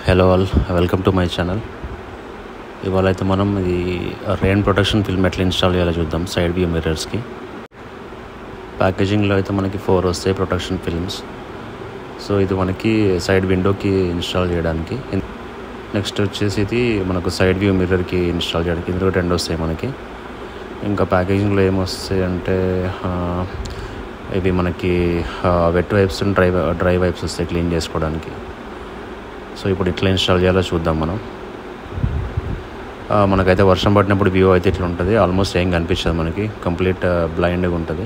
hello all welcome to my channel ఇవాళ అయితే మనం ఇది రెయిన్ ప్రొటెక్షన్ ఫిల్మ్ ఎట్లా ఇన్స్టాల్ చేయాలో చూద్దాం సైడ్ వ్యూ మిర్రర్స్కి ప్యాకేజింగ్లో అయితే మనకి ఫోర్ వస్తాయి ప్రొటెక్షన్ ఫిల్మ్స్ సో ఇది మనకి సైడ్ విండోకి ఇన్స్టాల్ చేయడానికి నెక్స్ట్ వచ్చేసి ఇది మనకు సైడ్ వ్యూ మిర్రర్కి ఇన్స్టాల్ చేయడానికి ఇందులో రెండు వస్తాయి మనకి ఇంకా ప్యాకేజింగ్లో ఏమొస్తాయి అంటే ఆ, ఇవి మనకి wet wipes dry dry wipes వస్తాయి క్లీన్ చేసుకోవడానికి సో ఇప్పుడు ఇట్లా ఇన్స్టాల్ చేయాలో చూద్దాం మనం ఆ, మనకైతే వర్షం పడినప్పుడు వ్యూ అయితే ఇట్లా ఉంటుంది ఆల్మోస్ట్ ఏం కనిపించదు మనకి కంప్లీట్ బ్లైండ్గా ఉంటుంది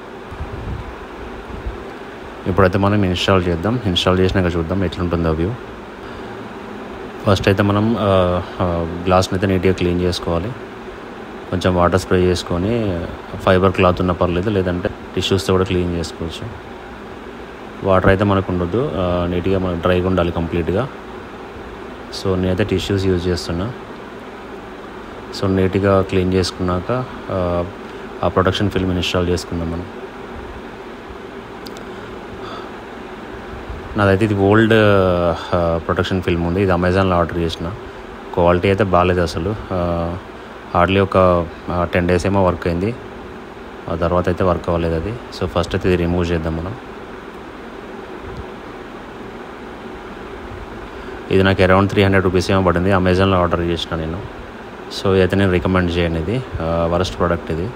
ఇప్పుడైతే మనం ఇన్స్టాల్ చేద్దాం ఇన్స్టాల్ చేసినాక చూద్దాం ఎట్లుంటుందో వ్యూ ఫస్ట్ అయితే మనం గ్లాస్ని అయితే నీట్గా క్లీన్ చేసుకోవాలి కొంచెం వాటర్ స్ప్రే చేసుకొని ఫైబర్ క్లాత్ ఉన్న పర్లేదు లేదంటే టిష్యూస్తో కూడా క్లీన్ చేసుకోవచ్చు వాటర్ అయితే మనకు ఉండొద్దు ఆ, నీట్గా మనకు డ్రైగా ఉండాలి కంప్లీట్గా సో నేనైతే టిష్యూస్ యూజ్ చేస్తున్నా సో నీట్గా క్లీన్ చేసుకున్నాక ఆ, ఆ ప్రొటెక్షన్ ఫిల్మ్ ఇన్స్టాల్ చేసుకుందాం మనం నాదైతే ఇది ఓల్డ్ ప్రొటెక్షన్ ఫిల్మ్ ఉంది ఇది అమెజాన్లో ఆర్డర్ చేసిన క్వాలిటీ అయితే బాగాలేదు అసలు హార్డ్లీ ఒక టెన్ డేస్ ఏమో వర్క్ అయింది ఆ తర్వాత అయితే వర్క్ అవ్వలేదు అది సో ఫస్ట్ అయితే ఇది రిమూవ్ చేద్దాం మనం ఇది నాకు అరౌండ్ త్రీ హండ్రెడ్ రూపీస్ ఏమో పడింది అమెజాన్లో ఆర్డర్ చేసిన నేను సో ఇదైతే నేను రికమెండ్ చేయను ఇది వరస్ట్ ప్రోడక్ట్ ఇది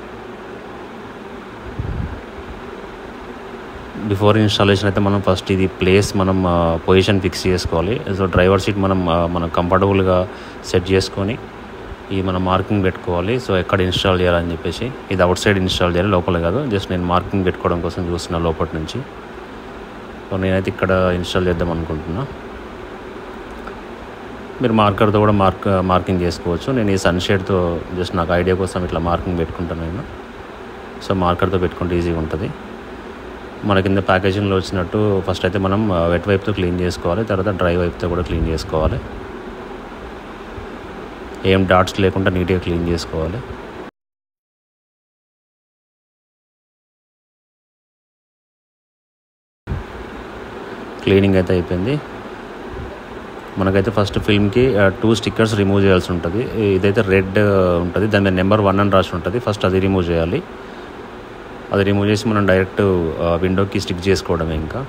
బిఫోర్ ఇన్స్టాలేషన్ అయితే మనం ఫస్ట్ ఇది ప్లేస్ మనం పొజిషన్ ఫిక్స్ చేసుకోవాలి సో డ్రైవర్ సీట్ మనం ఆ, మనం కంఫర్టబుల్గా సెట్ చేసుకొని ఈ మనం మార్కింగ్ పెట్టుకోవాలి సో ఎక్కడ ఇన్స్టాల్ చేయాలని చెప్పేసి ఇది అవుట్ సైడ్ ఇన్స్టాల్ చేయాలి లోపల కాదు జస్ట్ నేను మార్కింగ్ పెట్టుకోవడం కోసం చూస్తున్నా లోపల నుంచి సో నేనైతే ఇక్కడ ఇన్స్టాల్ చేద్దాం అనుకుంటున్నా మీరు మార్కర్తో కూడా మార్క్ మార్కింగ్ చేసుకోవచ్చు నేను ఈ సన్షేడ్తో జస్ట్ నాకు ఐడియా కోసం ఇట్లా మార్కింగ్ పెట్టుకుంటాను నేను సో మార్కర్తో పెట్టుకుంటే ఈజీగా ఉంటుంది మన కింద ప్యాకేజింగ్లో వచ్చినట్టు ఫస్ట్ అయితే మనం వెట్ వైపుతో క్లీన్ చేసుకోవాలి తర్వాత డ్రై వైపుతో కూడా క్లీన్ చేసుకోవాలి ఏం డాట్స్ లేకుండా నీట్గా క్లీన్ చేసుకోవాలి క్లీనింగ్ అయితే అయిపోయింది మనకైతే ఫస్ట్ ఫిల్మ్కి టూ స్టిక్కర్స్ రిమూవ్ చేయాల్సి ఉంటుంది ఇదైతే రెడ్ ఉంటుంది దాని మీద నెంబర్ వన్ అని రాసి ఉంటుంది ఫస్ట్ అది రిమూవ్ చేయాలి అది రిమూవ్ చేసి మనం డైరెక్ట్ విండోకి స్టిక్ చేసుకోవడమే ఇంకా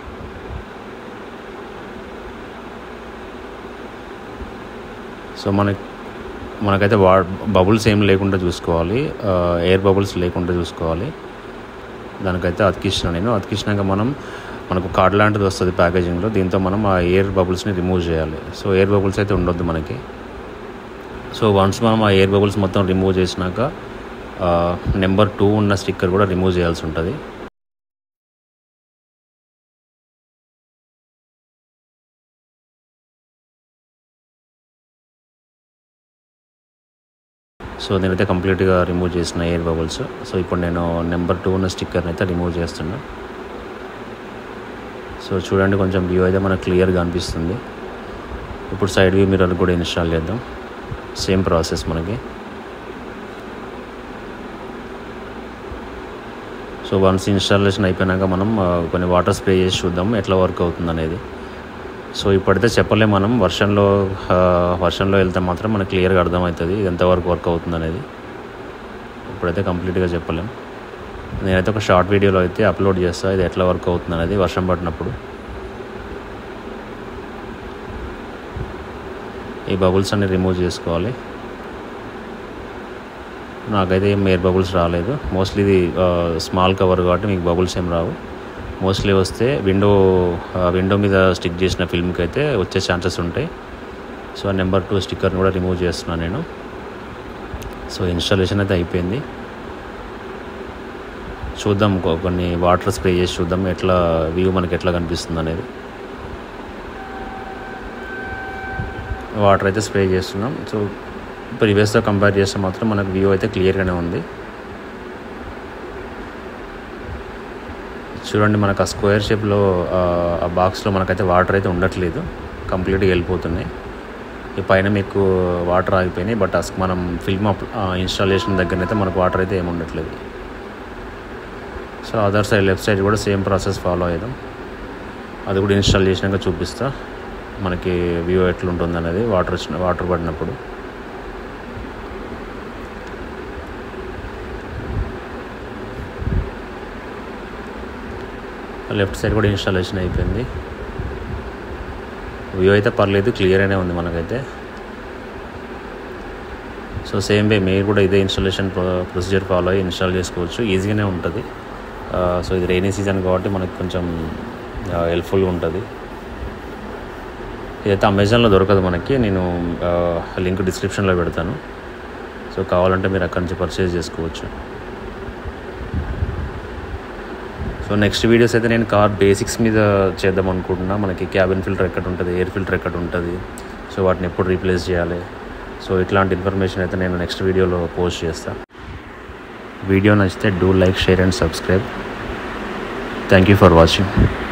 సో మన మనకైతే వా బబుల్స్ ఏం లేకుండా చూసుకోవాలి ఎయిర్ బబుల్స్ లేకుండా చూసుకోవాలి దానికైతే అతికిస్తున్నా నేను అతికించినాక మనం మనకు కార్డ్ లాంటిది వస్తుంది ప్యాకేజింగ్లో దీంతో మనం ఆ ఎయిర్ బబుల్స్ని రిమూవ్ చేయాలి సో ఎయిర్ బబుల్స్ అయితే ఉండొద్దు మనకి సో వన్స్ మనం ఆ ఎయిర్ బబుల్స్ మొత్తం రిమూవ్ చేసినాక నెంబర్ టూ ఉన్న స్టిక్కర్ కూడా రిమూవ్ చేయాల్సి ఉంటుంది సో నేనైతే కంప్లీట్గా రిమూవ్ చేసిన ఎయిర్ బబుల్స్ సో ఇప్పుడు నేను నెంబర్ టూ ఉన్న స్టిక్కర్ని అయితే రిమూవ్ చేస్తున్నా సో చూడండి కొంచెం వ్యూ అయితే మనకు క్లియర్గా అనిపిస్తుంది ఇప్పుడు సైడ్ వ్యూ మిర్రర్ కూడా ఇన్స్టాల్ చేద్దాం సేమ్ ప్రాసెస్ మనకి సో వన్స్ ఇన్స్టాలేషన్ అయిపోయినాక మనం ఆ, కొన్ని వాటర్ స్ప్రే చేసి చూద్దాం ఎట్లా వర్క్ అవుతుంది అనేది సో ఇప్పుడైతే చెప్పలేం మనం వర్షంలో ఆ, వర్షంలో వెళ్తే మాత్రం మనకు క్లియర్గా అర్థమవుతుంది ఇది ఎంతవరకు వర్క్ అవుతుంది అనేది ఇప్పుడైతే కంప్లీట్గా చెప్పలేం నేనైతే ఒక షార్ట్ వీడియోలో అయితే అప్లోడ్ చేస్తాను ఇది ఎట్లా వర్క్ అవుతుంది అనేది వర్షం పడినప్పుడు ఈ బబుల్స్ అన్ని రిమూవ్ చేసుకోవాలి నాకైతే ఏం ఎయిర్ బబుల్స్ రాలేదు మోస్ట్లీ ఇది స్మాల్ కవర్ కాబట్టి మీకు బబుల్స్ ఏం రావు మోస్ట్లీ వస్తే విండో విండో మీద స్టిక్ చేసిన ఫిల్మ్కి అయితే వచ్చే ఛాన్సెస్ ఉంటాయి సో ఆ నెంబర్ టూ స్టిక్కర్ని కూడా రిమూవ్ చేస్తున్నాను నేను సో ఇన్స్టాలేషన్ అయితే అయిపోయింది చూద్దాం కొ- కొన్ని వాటర్ స్ప్రే చేసి చూద్దాం ఎట్లా వ్యూ మనకి ఎట్లా కనిపిస్తుంది అనేది వాటర్ అయితే స్ప్రే చేస్తున్నాం సో ప్రీవియస్తో కంపేర్ చేస్తే మాత్రం మనకు వ్యూ అయితే క్లియర్గానే ఉంది చూడండి మనకు ఆ స్క్వేర్ షేప్లో ఆ బాక్స్లో మనకైతే వాటర్ అయితే ఉండట్లేదు కంప్లీట్గా వెళ్ళిపోతున్నాయి ఈ పైన మీకు వాటర్ ఆగిపోయినాయి బట్ అస్ మనం ఫిల్మ్ ఇన్స్టాలేషన్ దగ్గరనైతే మనకు వాటర్ అయితే ఏమి ఉండట్లేదు so other side left side కూడా సేమ్ ప్రాసెస్ ఫాలో అయ్యాం అది కూడా ఇన్స్టాల్ చేసినాక చూపిస్తా మనకి వ్యూ ఎట్లుంటుంది అనేది వాటర్ వచ్చిన వాటర్ పడినప్పుడు లెఫ్ట్ సైడ్ కూడా ఇన్స్టాలేషన్ అయిపోయింది వ్యూ అయితే పర్లేదు క్లియర్ అనే ఉంది మనకైతే సో సేమ్ వే మీరు కూడా ఇదే ఇన్స్టాలేషన్ ప్రొసీజర్ ఫాలో అయ్యి ఇన్స్టాల్ చేసుకోవచ్చు ఈజీగానే ఉంటుంది సో ఇది రైనీ సీజన్ కాబట్టి మనకు కొంచెం హెల్ప్ఫుల్గా ఉంటుంది ఇదైతే అమెజాన్లో దొరకదు మనకి నేను లింక్ డిస్క్రిప్షన్లో పెడతాను సో కావాలంటే మీరు అక్కడి నుంచి పర్చేజ్ చేసుకోవచ్చు సో నెక్స్ట్ వీడియోస్ అయితే నేను కార్ బేసిక్స్ మీద చేద్దాం అనుకుంటున్నా మనకి క్యాబిన్ ఫిల్టర్ ఎక్కడ ఉంటుంది ఎయిర్ ఫిల్టర్ ఎక్కడ ఉంటుంది సో వాటిని ఎప్పుడు రీప్లేస్ చేయాలి సో ఇట్లాంటి ఇన్ఫర్మేషన్ అయితే నేను నెక్స్ట్ వీడియోలో పోస్ట్ చేస్తాను వీడియో నచ్చితే do like share and subscribe thank you for watching